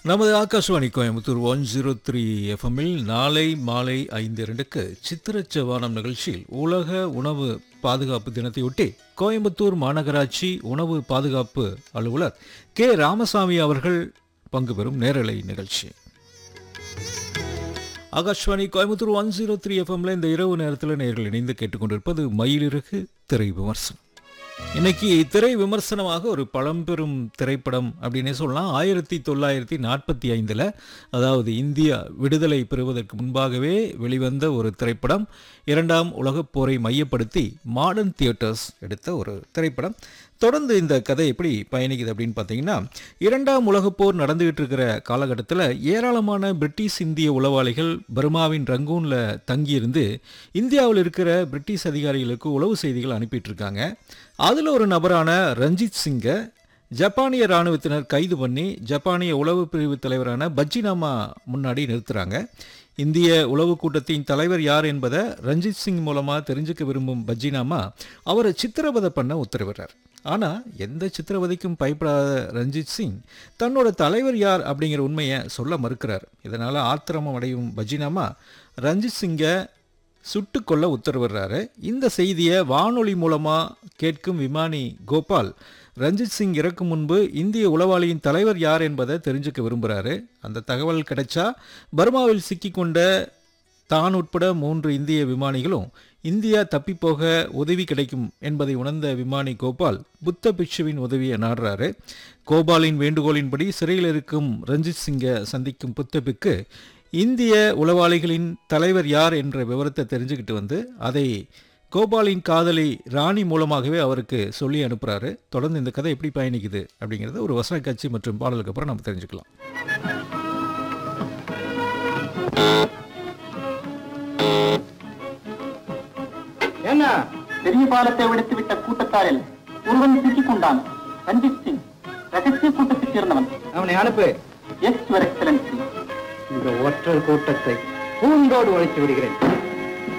நமது Akashvani Coimbatore one zero three எஃப்எம்மில் நாளை மாலை ஐந்து இரண்டுக்கு சித்திரச்சவானம் நிகழ்ச்சியில் உலக உணவு பாதுகாப்பு தினத்தையொட்டி கோயம்புத்தூர் மாநகராட்சி உணவு பாதுகாப்பு அலுவலர் கே ராமசாமி அவர்கள் பங்கு பெறும் நேரலை நிகழ்ச்சி Akashvani Coimbatore one zero three எஃப்எம்ல இந்த இரவு நேரத்தில் நேர்கள் இணைந்து கேட்டுக்கொண்டிருப்பது மயிலிறகு திரை விமர்சனம் இன்னைக்கு திரை விமர்சனமாக ஒரு பழம்பெரும் திரைப்படம் அப்படின்னே சொல்லலாம் ஆயிரத்தி தொள்ளாயிரத்தி நாற்பத்தி ஐந்தில் அதாவது இந்தியா விடுதலை பெறுவதற்கு முன்பாகவே வெளிவந்த ஒரு திரைப்படம் இரண்டாம் உலகப் போரை மையப்படுத்தி மாடர்ன் தியேட்டர்ஸ் எடுத்த ஒரு திரைப்படம் தொடர்ந்து இந்த கதை எப்படி பயணிக்குது அப்படின்னு பார்த்தீங்கன்னா இரண்டாம் உலகப் போர் நடந்துகிட்டு இருக்கிற காலகட்டத்தில் ஏராளமான பிரிட்டிஷ் இந்திய உளவாளிகள் பர்மாவின் ரங்கூனில் தங்கியிருந்து இந்தியாவில் இருக்கிற பிரிட்டிஷ் அதிகாரிகளுக்கு உளவு செய்திகள் அனுப்பிட்டு இருக்காங்க அதில் ஒரு நபரான ரஞ்சித் சிங்கை ஜப்பானிய இராணுவத்தினர் கைது பண்ணி ஜப்பானிய உளவு பிரிவு தலைவரான பஜ்ஜினாமா முன்னாடி நிறுத்துறாங்க இந்திய உளவு கூட்டத்தின் தலைவர் யார் என்பதை ரஞ்சித் சிங் மூலமாக தெரிஞ்சுக்க விரும்பும் பஜ்ஜினாமா அவரை சித்திரவதை பண்ண உத்தரவிடுறார் ஆனால் எந்த சித்திரவதைக்கும் பயப்படாத ரஞ்சித் சிங் தன்னோட தலைவர் யார் அப்படிங்கிற உண்மையை சொல்ல மறுக்கிறார் இதனால் ஆத்திரமம் அடையும் பஜ்ஜினாமா ரஞ்சித் சிங்கை சுட்டு கொல்ல உத்தரவிடுறாரு இந்த செய்தியை வானொலி மூலமாக கேட்கும் விமானி கோபால் ரஞ்சித் சிங் இறக்கும் முன்பு இந்திய உளவாளியின் தலைவர் யார் என்பதை தெரிஞ்சுக்க விரும்புகிறாரு அந்த தகவல் கிடைச்சா பர்மாவில் சிக்கிக்கொண்ட தான் உட்பட மூன்று இந்திய விமானிகளும் இந்தியா தப்பிப்போக உதவி கிடைக்கும் என்பதை உணர்ந்த விமானி கோபால் புத்த பிக்ஷுவின் உதவியை நாடுறாரு கோபாலின் வேண்டுகோளின்படி சிறையில் இருக்கும் ரஞ்சித் சிங்கை சந்திக்கும் புத்த பிக்கு இந்திய உளவாளிகளின் தலைவர் யார் என்ற விவரத்தை தெரிஞ்சுக்கிட்டு வந்து அதை கோபாலின் காதலி ராணி மூலமாகவே அவருக்கு சொல்லி அனுப்புகிறாரு தொடர்ந்து இந்த கதை எப்படி பயணிக்குது அப்படிங்கிறத ஒரு வசன காட்சி மற்றும் பாடலுக்கு அப்புறம் நம்ம தெரிஞ்சுக்கலாம் என்ன பெரிய பாலத்தை விடுத்து விட்ட கூட்டத்தாரில் ஒருவன் சிக்கிக் கொண்டான் ரஞ்சித் சிங் ரகசிய கூட்டத்தைச் சேர்ந்தவன் அவனை அனுப்பு எஸ் யுவர் எக்ஸலன்சி இந்த ஒற்றர் கூட்டத்தை பூண்டோடு ஒழித்து விடுகிறேன்